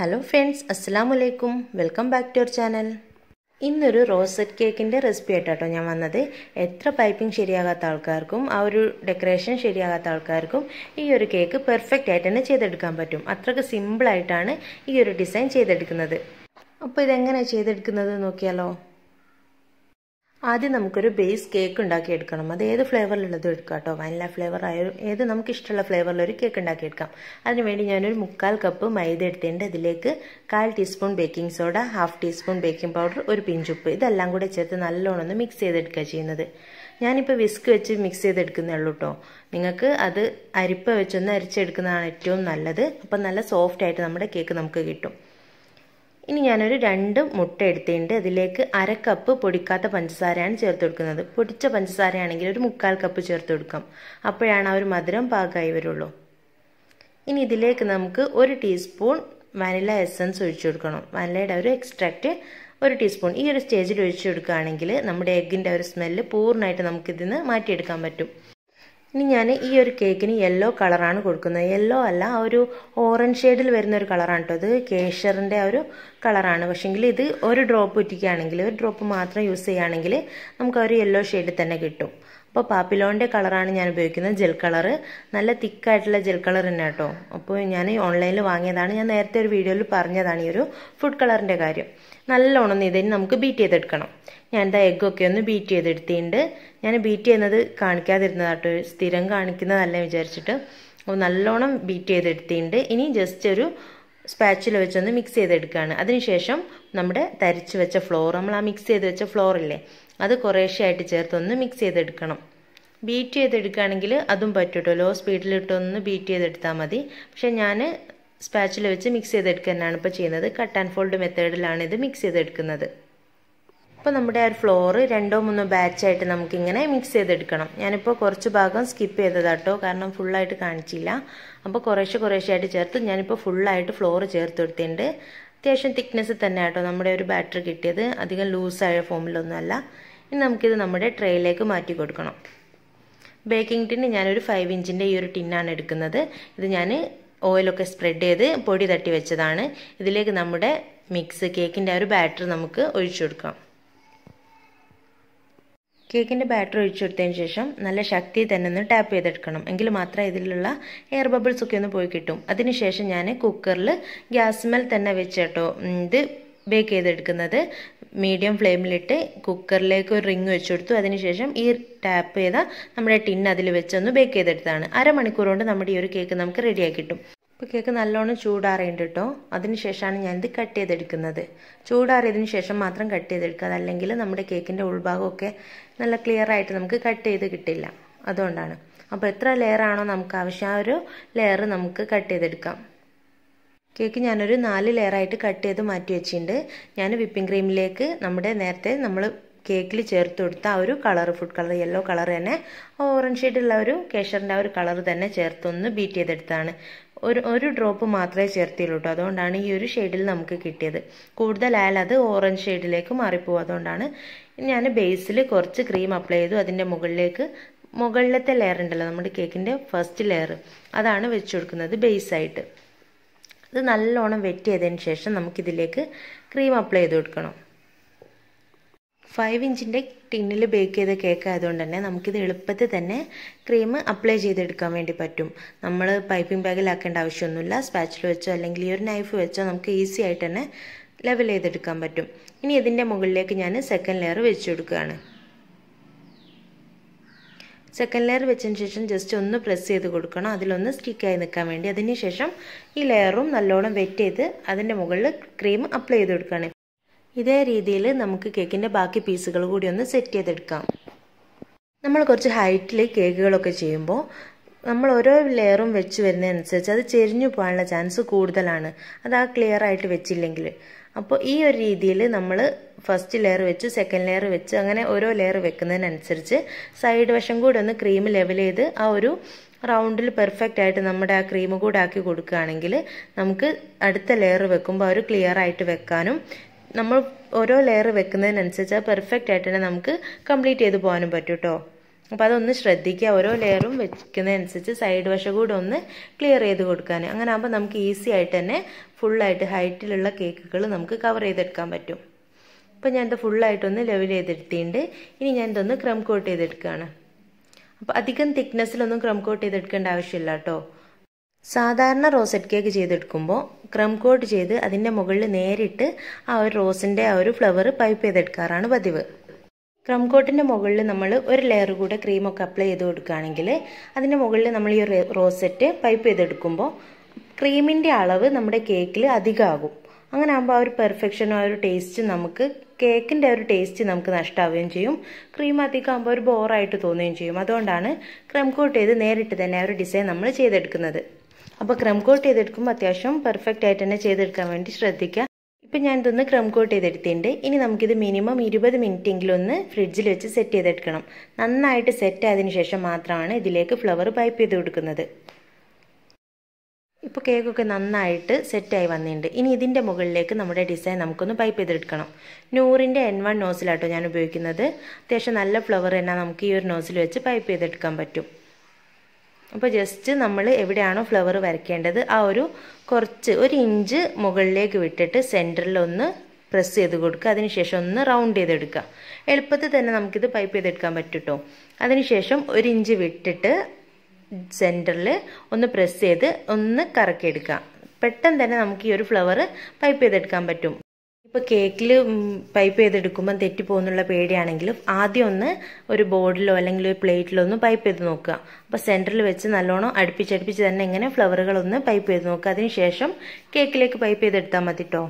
hello friends അസ്സാം വലൈക്കും welcome back to your channel ഇന്നൊരു റോസറ്റ് കേക്കിൻ്റെ റെസിപ്പി ആയിട്ടോ ഞാൻ വന്നത് എത്ര പൈപ്പിംഗ് ശരിയാകാത്ത ആൾക്കാർക്കും ആ ഒരു ഡെക്കറേഷൻ ശരിയാകാത്ത ആൾക്കാർക്കും ഈ ഒരു കേക്ക് പെർഫെക്റ്റ് ആയിട്ട് തന്നെ ചെയ്തെടുക്കാൻ പറ്റും അത്രയ്ക്ക് സിമ്പിളായിട്ടാണ് ഈ ഒരു ഡിസൈൻ ചെയ്തെടുക്കുന്നത് അപ്പോൾ ഇതെങ്ങനെ ചെയ്തെടുക്കുന്നത് നോക്കിയാലോ ആദ്യം നമുക്കൊരു ബേസ് കേക്ക് ഉണ്ടാക്കിയെടുക്കണം അത് ഏത് ഫ്ലേവറിലുള്ളതും എടുക്കാം കേട്ടോ വനില ഫ്ലേവർ ആയാലും ഏത് നമുക്ക് ഇഷ്ടമുള്ള ഫ്ലേവറിലൊരു കേക്ക് ഉണ്ടാക്കിയെടുക്കാം അതിനുവേണ്ടി ഞാനൊരു മുക്കാൽ കപ്പ് മൈദ എടുത്തിട്ടുണ്ട് ഇതിലേക്ക് കാൽ teaspoon baking soda half teaspoon baking powder ഒരു പിഞ്ചുപ്പ് ഇതെല്ലാം കൂടെ ചേർത്ത് നല്ലോണം ഒന്ന് മിക്സ് ചെയ്തെടുക്കുക ചെയ്യുന്നത് ഞാനിപ്പോൾ വിസ്ക് വെച്ച് മിക്സ് ചെയ്തെടുക്കുന്നേ ഉള്ളൂ കേട്ടോ നിങ്ങൾക്ക് അത് അരിപ്പ വെച്ചൊന്ന് അരിച്ചെടുക്കുന്നതാണ് ഏറ്റവും നല്ലത് അപ്പം നല്ല സോഫ്റ്റ് ആയിട്ട് നമ്മുടെ കേക്ക് നമുക്ക് കിട്ടും ഇനി ഞാനൊരു രണ്ട് മുട്ട എടുത്തിട്ടുണ്ട് അതിലേക്ക് അര കപ്പ് പൊടിക്കാത്ത പഞ്ചസാരയാണ് ചേർത്ത് കൊടുക്കുന്നത് പൊടിച്ച പഞ്ചസാരയാണെങ്കിൽ ഒരു മുക്കാൽ കപ്പ് ചേർത്ത് കൊടുക്കാം അപ്പോഴാണ് ആ ഒരു മധുരം പാകമായി വരുള്ളൂ ഇനി ഇതിലേക്ക് നമുക്ക് ഒരു ടീസ്പൂൺ വാനില എസൻസ് ഒഴിച്ചു കൊടുക്കണം വാനിലയുടെ ഒരു എക്സ്ട്രാക്റ്റ് ഒരു ടീസ്പൂൺ ഈ ഒരു സ്റ്റേജിൽ ഒഴിച്ചു കൊടുക്കുകയാണെങ്കിൽ നമ്മുടെ എഗ്ഗിൻ്റെ ഒരു സ്മെല്ല് പൂർണ്ണമായിട്ട് നമുക്കിതിന്ന് മാറ്റിയെടുക്കാൻ പറ്റും ഇനി ഞാൻ ഈ ഒരു കേക്കിന് യെല്ലോ കളറാണ് കൊടുക്കുന്നത് യെല്ലോ അല്ല ആ ഒരു ഓറഞ്ച് ഷെയ്ഡിൽ വരുന്ന ഒരു കളറാണ് കേട്ടോ ഇത് കേഷറിൻ്റെ ആ ഒരു കളറാണ് പക്ഷേങ്കിൽ ഇത് ഒരു ഡ്രോപ്പ് ഇറ്റിക്കുകയാണെങ്കിൽ ഒരു ഡ്രോപ്പ് മാത്രം യൂസ് ചെയ്യുകയാണെങ്കിൽ നമുക്ക് ആ ഒരു യെല്ലോ ഷെയ്ഡിൽ തന്നെ കിട്ടും അപ്പോൾ പാപ്പിലോണിൻ്റെ കളറാണ് ഞാൻ ഉപയോഗിക്കുന്നത് ജെൽ കളറ് നല്ല തിക്കായിട്ടുള്ള ജെൽ കളർ തന്നെ കേട്ടോ അപ്പോൾ ഞാൻ ഓൺലൈനിൽ വാങ്ങിയതാണ് ഞാൻ നേരത്തെ ഒരു വീഡിയോയിൽ പറഞ്ഞതാണ് ഈ ഒരു ഫുഡ് കളറിൻ്റെ കാര്യം നല്ലോണം ഇതിന് നമുക്ക് ബീറ്റ് ചെയ്തെടുക്കണം ഞാൻ എന്താ എഗ്ഗൊക്കെ ഒന്ന് ബീറ്റ് ചെയ്തെടുത്തിട്ടുണ്ട് ഞാൻ ബീറ്റ് ചെയ്യുന്നത് കാണിക്കാതിരുന്നതാട്ടോ സ്ഥിരം കാണിക്കുന്നതല്ല വിചാരിച്ചിട്ട് അപ്പോൾ നല്ലോണം ബീറ്റ് ചെയ്തെടുത്തിട്ടുണ്ട് ഇനി ജസ്റ്റ് ഒരു സ്പാച്ചിൽ വെച്ചൊന്ന് മിക്സ് ചെയ്തെടുക്കുകയാണ് അതിനുശേഷം നമ്മുടെ തരിച്ച് വെച്ച ഫ്ലോർ നമ്മൾ ആ മിക്സ് ചെയ്ത് വെച്ച ഫ്ലോർ ഇല്ലേ അത് കുറേശ്ശെയായിട്ട് ചേർത്തൊന്ന് മിക്സ് ചെയ്തെടുക്കണം ബീറ്റ് ചെയ്തെടുക്കുകയാണെങ്കിൽ അതും പറ്റും ലോ സ്പീഡിലിട്ടൊന്ന് ബീറ്റ് ചെയ്തെടുത്താൽ മതി പക്ഷെ ഞാൻ സ്പാച്ചിൽ വെച്ച് മിക്സ് ചെയ്തെടുക്കുക തന്നെയാണ് ഇപ്പോൾ ചെയ്യുന്നത് കട്ട് ആൻഡ് ഫോൾഡ് മെത്തേഡിലാണ് ഇത് മിക്സ് ചെയ്തെടുക്കുന്നത് അപ്പോൾ നമ്മുടെ ആ ഒരു ഫ്ലോറ് രണ്ടോ മൂന്നോ ബാച്ചായിട്ട് നമുക്കിങ്ങനെ മിക്സ് ചെയ്തെടുക്കണം ഞാനിപ്പോൾ കുറച്ച് ഭാഗം സ്കിപ്പ് ചെയ്തതാട്ടോ കാരണം ഫുള്ളായിട്ട് കാണിച്ചില്ല അപ്പോൾ കുറേശ്ശെ കുറേശ്ശെ ചേർത്ത് ഞാനിപ്പോൾ ഫുള്ളായിട്ട് ഫ്ലോറ് ചേർത്ത് കൊടുത്തിട്ടുണ്ട് അത്യാവശ്യം തിക്നെസ് തന്നെ ആട്ടോ നമ്മുടെ ഒരു ബാറ്റർ കിട്ടിയത് അധികം ലൂസായ ഫോമിലൊന്നുമല്ല ഇനി നമുക്കിത് നമ്മുടെ ട്രേയിലേക്ക് മാറ്റി കൊടുക്കണം ബേക്കിംഗ് ടിന്ന് ഞാനൊരു ഫൈവ് ഇഞ്ചിൻ്റെ ഈ ഒരു ടിന്നാണ് എടുക്കുന്നത് ഇത് ഞാൻ ഓയിലൊക്കെ സ്പ്രെഡ് ചെയ്ത് പൊടി തട്ടി വെച്ചതാണ് ഇതിലേക്ക് നമ്മുടെ മിക്സ് കേക്കിൻ്റെ ആ ഒരു ബാറ്റർ നമുക്ക് ഒഴിച്ചു കൊടുക്കാം കേക്കിൻ്റെ ബാറ്റർ ഒഴിച്ചു കൊടുത്തതിന് ശേഷം നല്ല ശക്തി തന്നെ ഒന്ന് ടാപ്പ് ചെയ്തെടുക്കണം എങ്കിൽ മാത്രമേ ഇതിലുള്ള എയർ ബബിൾസ് ഒക്കെ ഒന്ന് പോയി കിട്ടും അതിനുശേഷം ഞാൻ കുക്കറിൽ ഗ്യാസ്മേൽ തന്നെ വെച്ചേട്ടോ ഇത് ബേക്ക് ചെയ്തെടുക്കുന്നത് മീഡിയം ഫ്ലെയിമിലിട്ട് കുക്കറിലേക്ക് ഒരു റിങ് വെച്ച് കൊടുത്തു അതിനുശേഷം ഈ ടാപ്പ് ചെയ്ത നമ്മുടെ ടിൻ അതിൽ വെച്ചൊന്ന് ബേക്ക് ചെയ്തെടുത്താണ് അരമണിക്കൂർ കൊണ്ട് നമ്മുടെ ഈ ഒരു കേക്ക് നമുക്ക് റെഡിയാക്കി കിട്ടും ഇപ്പോൾ കേക്ക് നല്ലോണം ചൂടാറിയുണ്ട് കേട്ടോ അതിനുശേഷമാണ് ഞാനിത് കട്ട് ചെയ്തെടുക്കുന്നത് ചൂടാറിയതിന് ശേഷം മാത്രം കട്ട് ചെയ്തെടുക്കുക അതല്ലെങ്കിൽ നമ്മുടെ കേക്കിൻ്റെ ഉൾഭാഗമൊക്കെ നല്ല ക്ലിയർ ആയിട്ട് നമുക്ക് കട്ട് ചെയ്ത് കിട്ടില്ല അതുകൊണ്ടാണ് അപ്പോൾ എത്ര ലെയർ ആണോ നമുക്ക് ആവശ്യം ആ ഒരു ലെയർ നമുക്ക് കട്ട് ചെയ്തെടുക്കാം കേക്ക് ഞാനൊരു നാല് ലെയറായിട്ട് കട്ട് ചെയ്ത് മാറ്റി വെച്ചിട്ടുണ്ട് ഞാൻ വിപ്പിംഗ് ക്രീമിലേക്ക് നമ്മുടെ നേരത്തെ നമ്മൾ കേക്കിൽ ചേർത്ത് കൊടുത്ത ആ ഒരു colour food colour yellow colour തന്നെ ഓറഞ്ച് ഷെയ്ഡുള്ള ഒരു കേഷറിൻ്റെ ആ ഒരു കളർ തന്നെ ചേർത്തൊന്ന് ബീറ്റ് ചെയ്തെടുത്താണ് ഒരു ഒരു ഡ്രോപ്പ് മാത്രമേ ചേർത്തിയുള്ളൂ കേട്ടോ അതുകൊണ്ടാണ് ഈ ഒരു ഷെയ്ഡിൽ നമുക്ക് കിട്ടിയത് കൂടുതലായാൽ അത് ഓറഞ്ച് ഷെയ്ഡിലേക്ക് മാറിപ്പോകും അതുകൊണ്ടാണ് ഞാൻ ബേസിൽ കുറച്ച് ക്രീം അപ്ലൈ ചെയ്തു അതിൻ്റെ മുകളിലേക്ക് മുകളിലത്തെ ലെയർ ഉണ്ടല്ലോ നമ്മുടെ കേക്കിൻ്റെ ഫസ്റ്റ് ലെയർ അതാണ് വെച്ച് കൊടുക്കുന്നത് ബേസായിട്ട് ഇത് നല്ലോണം വെറ്റ് ചെയ്തതിന് ശേഷം നമുക്കിതിലേക്ക് ക്രീം അപ്ലൈ ചെയ്ത് കൊടുക്കണം ഫൈവ് ഇഞ്ചിൻ്റെ ടിന്നിൽ ബേക്ക് ചെയ്ത കേക്ക് ആയതുകൊണ്ട് തന്നെ നമുക്കിത് എളുപ്പത്തിൽ തന്നെ ക്രീം അപ്ലൈ ചെയ്തെടുക്കാൻ വേണ്ടി പറ്റും നമ്മൾ പൈപ്പിംഗ് ബാഗിലാക്കേണ്ട ആവശ്യമൊന്നുമില്ല സ്പാച്ചിൽ വെച്ചോ അല്ലെങ്കിൽ ഈ ഒരു നൈഫ് വെച്ചോ നമുക്ക് ഈസി ആയിട്ട് തന്നെ ലെവൽ ചെയ്തെടുക്കാൻ പറ്റും ഇനി ഇതിൻ്റെ മുകളിലേക്ക് ഞാൻ സെക്കൻഡ് ലെയർ വെച്ച് കൊടുക്കുകയാണ് സെക്കൻഡ് ലെയർ വെച്ചതിന് ശേഷം ജസ്റ്റ് ഒന്ന് പ്രസ് ചെയ്ത് കൊടുക്കണം അതിലൊന്ന് സ്റ്റിക്കായി നിൽക്കാൻ വേണ്ടി അതിന് ശേഷം ഈ ലെയറും നല്ലോണം വെറ്റ് ചെയ്ത് അതിൻ്റെ മുകളിൽ ക്രീം അപ്ലൈ ചെയ്ത് കൊടുക്കുകയാണ് ഇതേ രീതിയിൽ നമുക്ക് കേക്കിൻ്റെ ബാക്കി പീസുകൾ കൂടി ഒന്ന് സെറ്റ് ചെയ്തെടുക്കാം നമ്മൾ കുറച്ച് ഹൈറ്റിൽ കേക്കുകളൊക്കെ ചെയ്യുമ്പോൾ നമ്മൾ ഓരോ ലെയറും വെച്ച് വരുന്നതനുസരിച്ച് അത് ചെരിഞ്ഞു പോകാനുള്ള ചാൻസ് കൂടുതലാണ് അത് ആ ക്ലിയർ ആയിട്ട് വെച്ചില്ലെങ്കിൽ അപ്പോൾ ഈ ഒരു രീതിയിൽ നമ്മൾ ഫസ്റ്റ് ലെയർ വെച്ച് സെക്കൻഡ് ലെയർ വെച്ച് അങ്ങനെ ഓരോ ലെയർ വെക്കുന്നതിനനുസരിച്ച് സൈഡ് വശം കൂടെ ഒന്ന് ക്രീം ലെവൽ ചെയ്ത് ആ ഒരു റൗണ്ടിൽ പെർഫെക്റ്റ് ആയിട്ട് നമ്മുടെ ആ ക്രീം കൂടെ ആക്കി കൊടുക്കുകയാണെങ്കിൽ നമുക്ക് അടുത്ത ലെയർ വെക്കുമ്പോൾ ആ ഒരു ക്ലിയർ ആയിട്ട് വെക്കാനും നമ്മൾ ഓരോ ലെയർ വെക്കുന്നതിനനുസരിച്ച് അത് പെർഫെക്റ്റ് ആയിട്ട് തന്നെ നമുക്ക് കംപ്ലീറ്റ് ചെയ്ത് പോകാനും പറ്റും കേട്ടോ അപ്പോൾ അതൊന്ന് ശ്രദ്ധിക്കുക ഓരോ ലെയറും വെക്കുന്നതനുസരിച്ച് സൈഡ് വശം കൂടെ ഒന്ന് ക്ലിയർ ചെയ്ത് കൊടുക്കാൻ അങ്ങനെ ആകുമ്പോൾ നമുക്ക് ഈസി ആയിട്ട് തന്നെ ഫുള്ളായിട്ട് ഹൈറ്റിലുള്ള കേക്കുകൾ നമുക്ക് കവർ ചെയ്തെടുക്കാൻ പറ്റും അപ്പോൾ ഞാൻ ഇത് ഫുള്ളായിട്ടൊന്ന് ലെവൽ ചെയ്തെടുത്തിട്ടുണ്ട് ഇനി ഞാൻ ഇതൊന്ന് ക്രം കോട്ട് ചെയ്തെടുക്കുകയാണ് അപ്പോൾ അധികം തിക്നെസ്സിലൊന്നും ക്രം കോട്ട് ചെയ്തെടുക്കേണ്ട ആവശ്യമില്ല കേട്ടോ സാധാരണ റോസറ്റ് കേക്ക് ചെയ്തെടുക്കുമ്പോൾ ക്രം കോട്ട് ചെയ്ത് അതിൻ്റെ മുകളിൽ നേരിട്ട് ആ ഒരു റോസിൻ്റെ ആ ഒരു ഫ്ലവർ പൈപ്പ് ചെയ്തെടുക്കാറാണ് പതിവ് ക്രം കോട്ടിൻ്റെ മുകളിൽ നമ്മൾ ഒരു ലെയർ കൂടെ ക്രീമൊക്കെ അപ്ലൈ ചെയ്ത് കൊടുക്കുകയാണെങ്കിൽ അതിൻ്റെ മുകളിൽ നമ്മൾ ഈ റോസറ്റ് പൈപ്പ് ചെയ്തെടുക്കുമ്പോൾ ക്രീമിൻ്റെ അളവ് നമ്മുടെ കേക്കിൽ അധികമാകും അങ്ങനെ ആകുമ്പോൾ ആ ഒരു പെർഫെക്ഷനും ആ ഒരു ടേസ്റ്റ് നമുക്ക് കേക്കിൻ്റെ ആ ഒരു ടേസ്റ്റ് നമുക്ക് നഷ്ടമാവുകയും ചെയ്യും ക്രീം അധികം ആകുമ്പോൾ ഒരു ബോറായിട്ട് തോന്നുകയും ചെയ്യും അതുകൊണ്ടാണ് ക്രം കോട്ട് ചെയ്ത് നേരിട്ട് തന്നെ ആ ഒരു ഡിസൈൻ നമ്മൾ ചെയ്തെടുക്കുന്നത് അപ്പോൾ ക്രം കോട്ട് ചെയ്തെടുക്കുമ്പോൾ അത്യാവശ്യം പെർഫെക്റ്റ് ആയിട്ട് തന്നെ ചെയ്തെടുക്കാൻ വേണ്ടി ശ്രദ്ധിക്കുക ഇപ്പം ഞാൻ ഇതൊന്ന് ക്രം കോട്ട് ചെയ്തെടുത്തിട്ടുണ്ട് ഇനി നമുക്കിത് മിനിമം ഇരുപത് മിനിറ്റെങ്കിലും ഒന്ന് ഫ്രിഡ്ജിൽ വെച്ച് സെറ്റ് ചെയ്തെടുക്കണം നന്നായിട്ട് സെറ്റ് ആയതിനു ശേഷം മാത്രമാണ് ഇതിലേക്ക് ഫ്ലവർ പൈപ്പ് ചെയ്ത് കൊടുക്കുന്നത് ഇപ്പോൾ കേക്കൊക്കെ നന്നായിട്ട് സെറ്റായി വന്നിട്ടുണ്ട് ഇനി ഇതിൻ്റെ മുകളിലേക്ക് നമ്മുടെ ഡിസൈൻ നമുക്കൊന്ന് പൈപ്പ് ചെയ്തെടുക്കണം നൂറിൻ്റെ എൻ വൺ നോസിലാട്ടോ ഞാൻ ഉപയോഗിക്കുന്നത് അത്യാവശ്യം നല്ല ഫ്ലവർ തന്നെ നമുക്ക് ഈ ഒരു നോസിൽ വെച്ച് പൈപ്പ് ചെയ്തെടുക്കാൻ പറ്റും അപ്പോൾ ജസ്റ്റ് നമ്മൾ എവിടെയാണോ ഫ്ലവർ വരയ്ക്കേണ്ടത് ആ ഒരു കുറച്ച് ഒരു ഇഞ്ച് മുകളിലേക്ക് വിട്ടിട്ട് സെൻറ്ററിൽ ഒന്ന് പ്രസ് ചെയ്ത് കൊടുക്കുക അതിനുശേഷം ഒന്ന് റൗണ്ട് ചെയ്തെടുക്കുക എളുപ്പത്തിൽ തന്നെ നമുക്കിത് പൈപ്പ് ചെയ്തെടുക്കാൻ പറ്റും കേട്ടോ അതിനുശേഷം ഒരു ഇഞ്ച് വിട്ടിട്ട് സെൻറ്ററിൽ ഒന്ന് പ്രസ് ചെയ്ത് ഒന്ന് കറക്കിയെടുക്കുക പെട്ടെന്ന് തന്നെ നമുക്ക് ഈ ഒരു ഫ്ലവർ പൈപ്പ് ചെയ്തെടുക്കാൻ പറ്റും ഇപ്പോൾ കേക്കിൽ പൈപ്പ് ചെയ്തെടുക്കുമ്പോൾ തെറ്റിപ്പോകുന്നുള്ള പേടിയാണെങ്കിലും ആദ്യം ഒന്ന് ഒരു ബോർഡിലോ അല്ലെങ്കിൽ ഒരു പ്ലേറ്റിലോ ഒന്ന് പൈപ്പ് ചെയ്ത് നോക്കുക അപ്പോൾ സെൻറ്ററിൽ വെച്ച് നല്ലോണം അടുപ്പിച്ചടുപ്പിച്ച് തന്നെ ഇങ്ങനെ ഫ്ലവറുകളൊന്ന് പൈപ്പ് ചെയ്ത് നോക്കുക അതിനുശേഷം കേക്കിലേക്ക് പൈപ്പ് ചെയ്തെടുത്താൽ മതി കേട്ടോ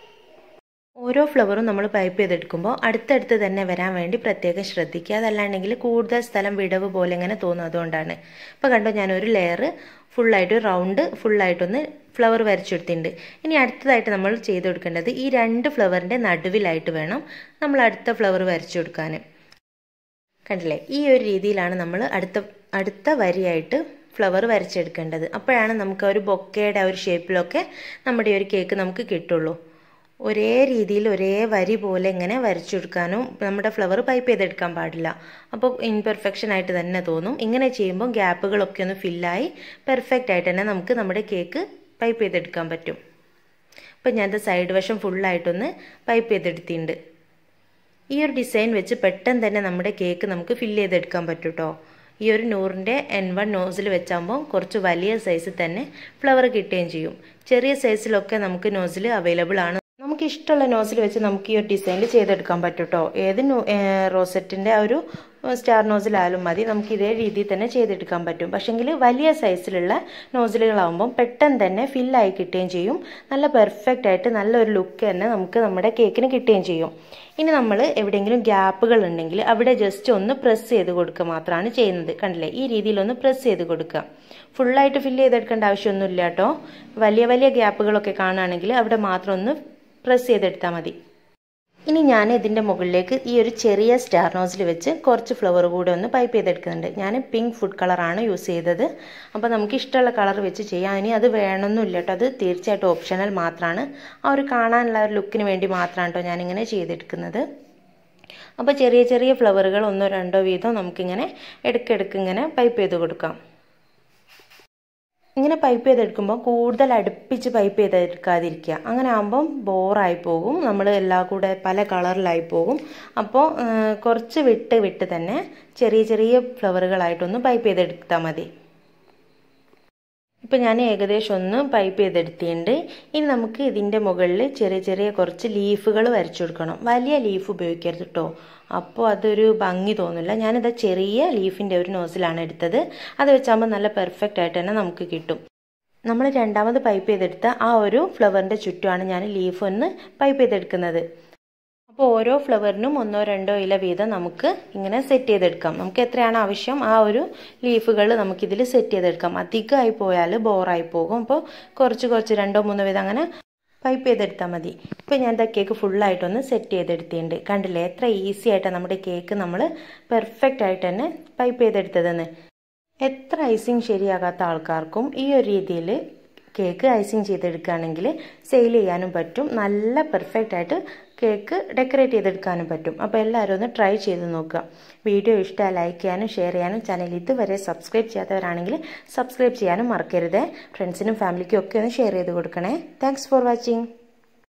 ഓരോ ഫ്ലവറും നമ്മൾ പൈപ്പ് ചെയ്തെടുക്കുമ്പോൾ അടുത്തടുത്ത് തന്നെ വരാൻ വേണ്ടി പ്രത്യേകം ശ്രദ്ധിക്കുക അതല്ലാണ്ടെങ്കിൽ കൂടുതൽ സ്ഥലം വിടവ് പോലെ ഇങ്ങനെ തോന്നും അതുകൊണ്ടാണ് ഇപ്പോൾ കണ്ടോ ഞാൻ ഒരു ലെയർ ഫുള്ളായിട്ട് റൗണ്ട് ഫുള്ളായിട്ടൊന്ന് ഫ്ലവർ വരച്ചെടുത്തിട്ടുണ്ട് ഇനി അടുത്തതായിട്ട് നമ്മൾ ചെയ്ത് കൊടുക്കേണ്ടത് ഈ രണ്ട് ഫ്ലവറിൻ്റെ നടുവിലായിട്ട് വേണം നമ്മൾ അടുത്ത ഫ്ലവർ വരച്ചു കൊടുക്കാൻ കണ്ടില്ലേ ഈ ഒരു രീതിയിലാണ് നമ്മൾ അടുത്ത അടുത്ത വരിയായിട്ട് ഫ്ലവർ വരച്ചെടുക്കേണ്ടത് അപ്പോഴാണ് നമുക്ക് ഒരു ബൊക്കയുടെ ആ ഒരു ഷേപ്പിലൊക്കെ നമ്മുടെ ഒരു കേക്ക് നമുക്ക് കിട്ടുള്ളൂ ഒരേ രീതിയിൽ ഒരേ വരി പോലെ ഇങ്ങനെ വരച്ചെടുക്കാനും നമ്മുടെ ഫ്ലവർ പൈപ്പ് ചെയ്തെടുക്കാൻ പാടില്ല അപ്പോൾ ഇൻപെർഫെക്ഷൻ ആയിട്ട് തന്നെ തോന്നും ഇങ്ങനെ ചെയ്യുമ്പോൾ ഗ്യാപ്പുകളൊക്കെ ഒന്ന് ഫില്ലായി പെർഫെക്റ്റ് ആയിട്ട് തന്നെ നമുക്ക് നമ്മുടെ കേക്ക് പൈപ്പ് ചെയ്തെടുക്കാൻ പറ്റും അപ്പം ഞാനത് സൈഡ് വശം ഫുള്ളായിട്ടൊന്ന് പൈപ്പ് ചെയ്തെടുത്തിട്ടുണ്ട് ഈ ഒരു ഡിസൈൻ വെച്ച് പെട്ടെന്ന് തന്നെ നമ്മുടെ കേക്ക് നമുക്ക് ഫില്ല് ചെയ്തെടുക്കാൻ പറ്റും കേട്ടോ ഈ ഒരു നൂറിൻ്റെ എൻ വൺ നോസിൽ വെച്ചാകുമ്പോൾ കുറച്ച് വലിയ സൈസിൽ തന്നെ ഫ്ലവർ കിട്ടുകയും ചെയ്യും ചെറിയ സൈസിലൊക്കെ നമുക്ക് നോസിൽ അവൈലബിൾ ആണ് നമുക്ക് ഇഷ്ടമുള്ള നോസിൽ വെച്ച് നമുക്ക് ഈ ഒരു ഡിസൈനിൽ ചെയ്തെടുക്കാൻ പറ്റും കേട്ടോ ഏത് റോസറ്റിൻ്റെ ആ ഒരു സ്റ്റാർ നോസിലായാലും മതി നമുക്ക് ഇതേ രീതിയിൽ തന്നെ ചെയ്തെടുക്കാൻ പറ്റും പക്ഷെങ്കിൽ വലിയ സൈസിലുള്ള നോസിലുകളാകുമ്പം പെട്ടെന്ന് തന്നെ ഫില്ലായി കിട്ടുകയും ചെയ്യും നല്ല പെർഫെക്റ്റ് ആയിട്ട് നല്ലൊരു ലുക്ക് തന്നെ നമുക്ക് നമ്മുടെ കേക്കിന് കിട്ടുകയും ചെയ്യും ഇനി നമ്മൾ എവിടെയെങ്കിലും ഗ്യാപ്പുകൾ ഉണ്ടെങ്കിൽ അവിടെ ജസ്റ്റ് ഒന്ന് പ്രസ് ചെയ്ത് കൊടുക്കുക മാത്രമാണ് ചെയ്യുന്നത് കണ്ടില്ലേ ഈ രീതിയിലൊന്ന് പ്രസ് ചെയ്ത് കൊടുക്കുക ഫുള്ളായിട്ട് ഫില്ല് ചെയ്തെടുക്കേണ്ട ആവശ്യമൊന്നുമില്ല കേട്ടോ വലിയ വലിയ ഗ്യാപ്പുകളൊക്കെ കാണുകയാണെങ്കിൽ അവിടെ മാത്രം ഒന്ന് പ്രസ് ചെയ്തെടുത്താൽ മതി ഇനി ഞാൻ ഇതിൻ്റെ മുകളിലേക്ക് ഈ ഒരു ചെറിയ സ്റ്റാർ നോസിൽ വെച്ച് കുറച്ച് ഫ്ലവർ കൂടെ ഒന്ന് പൈപ്പ് ചെയ്തെടുക്കുന്നുണ്ട് ഞാൻ പിങ്ക് ഫുഡ് കളറാണ് യൂസ് ചെയ്തത് അപ്പോൾ നമുക്ക് ഇഷ്ടമുള്ള കളർ വെച്ച് ചെയ്യാം ഇനി അത് വേണമെന്നില്ല കേട്ടോ അത് തീർച്ചയായിട്ടും ഓപ്ഷണൽ മാത്രമാണ് ആ ഒരു കാണാനുള്ള ഒരു ലുക്കിന് വേണ്ടി മാത്രമാണ് കേട്ടോ ഞാനിങ്ങനെ ചെയ്തെടുക്കുന്നത് അപ്പോൾ ചെറിയ ചെറിയ ഫ്ലവറുകൾ ഒന്നോ രണ്ടോ വീതം നമുക്കിങ്ങനെ ഇടയ്ക്കിടയ്ക്ക് ഇങ്ങനെ പൈപ്പ് ചെയ്ത് കൊടുക്കാം ഇങ്ങനെ പൈപ്പ് ചെയ്തെടുക്കുമ്പോൾ കൂടുതൽ അടുപ്പിച്ച് പൈപ്പ് ചെയ്തെടുക്കാതിരിക്കുക അങ്ങനെ ആകുമ്പം ബോറായി പോകും നമ്മൾ എല്ലാം കൂടെ പല കളറിലായി പോകും അപ്പോൾ കുറച്ച് വിട്ട് വിട്ട് തന്നെ ചെറിയ ചെറിയ ഫ്ലവറുകളായിട്ടൊന്ന് പൈപ്പ് ചെയ്തെടുത്താൽ മതി ഇപ്പം ഞാൻ ഏകദേശം ഒന്ന് പൈപ്പ് ചെയ്തെടുത്തിട്ടുണ്ട് ഇനി നമുക്ക് ഇതിൻ്റെ മുകളിൽ ചെറിയ ചെറിയ കുറച്ച് ലീഫുകൾ വരച്ചു കൊടുക്കണം വലിയ ലീഫ് ഉപയോഗിക്കരുത് കേട്ടോ അപ്പോൾ അതൊരു ഭംഗി തോന്നില്ല ഞാനിത് ചെറിയ ലീഫിൻ്റെ ഒരു നോസിലാണ് എടുത്തത് അത് വെച്ചാകുമ്പോൾ നല്ല പെർഫെക്റ്റ് ആയിട്ട് തന്നെ നമുക്ക് കിട്ടും നമ്മൾ രണ്ടാമത് പൈപ്പ് ചെയ്തെടുത്ത ആ ഒരു ഫ്ലവറിൻ്റെ ചുറ്റുമാണ് ഞാൻ ലീഫ് ഒന്ന് പൈപ്പ് ചെയ്തെടുക്കുന്നത് അപ്പോൾ ഓരോ ഫ്ലവറിനും ഒന്നോ രണ്ടോ ഇല വീതം നമുക്ക് ഇങ്ങനെ സെറ്റ് ചെയ്തെടുക്കാം നമുക്ക് എത്രയാണ് ആവശ്യം ആ ഒരു ലീഫുകൾ നമുക്കിതിൽ സെറ്റ് ചെയ്തെടുക്കാം അധികമായി പോയാൽ ബോറായി പോകും അപ്പോൾ കുറച്ച് കുറച്ച് രണ്ടോ മൂന്നോ വീതം അങ്ങനെ പൈപ്പ് ചെയ്തെടുത്താൽ മതി ഇപ്പോൾ ഞാൻ ഇതാ കേക്ക് ഫുള്ളായിട്ടൊന്ന് സെറ്റ് ചെയ്തെടുത്തിട്ടുണ്ട് കണ്ടില്ലേ എത്ര ഈസി ആയിട്ടാണ് നമ്മുടെ കേക്ക് നമ്മൾ പെർഫെക്റ്റ് ആയിട്ട് തന്നെ പൈപ്പ് ചെയ്തെടുത്തതെന്ന് എത്ര ഐസിങ് ശരിയാകാത്ത ആൾക്കാർക്കും ഈ ഒരു രീതിയിൽ കേക്ക് ഐസിങ് ചെയ്തെടുക്കുകയാണെങ്കിൽ സെയിൽ ചെയ്യാനും പറ്റും നല്ല പെർഫെക്റ്റ് ആയിട്ട് കേക്ക് ഡെക്കറേറ്റ് ചെയ്തെടുക്കാനും പറ്റും അപ്പോൾ എല്ലാവരും ഒന്ന് ട്രൈ ചെയ്ത് നോക്കുക വീഡിയോ ഇഷ്ടമായി ലൈക്ക് ചെയ്യാനും ഷെയർ ചെയ്യാനും ചാനൽ ഇതുവരെ സബ്സ്ക്രൈബ് ചെയ്യാത്തവരാണെങ്കിൽ സബ്സ്ക്രൈബ് ചെയ്യാനും മറക്കരുത് ഫ്രണ്ട്സിനും ഫാമിലിക്കും ഒക്കെ ഒന്ന് ഷെയർ ചെയ്ത് കൊടുക്കണേ താങ്ക്സ് ഫോർ വാച്ചിങ്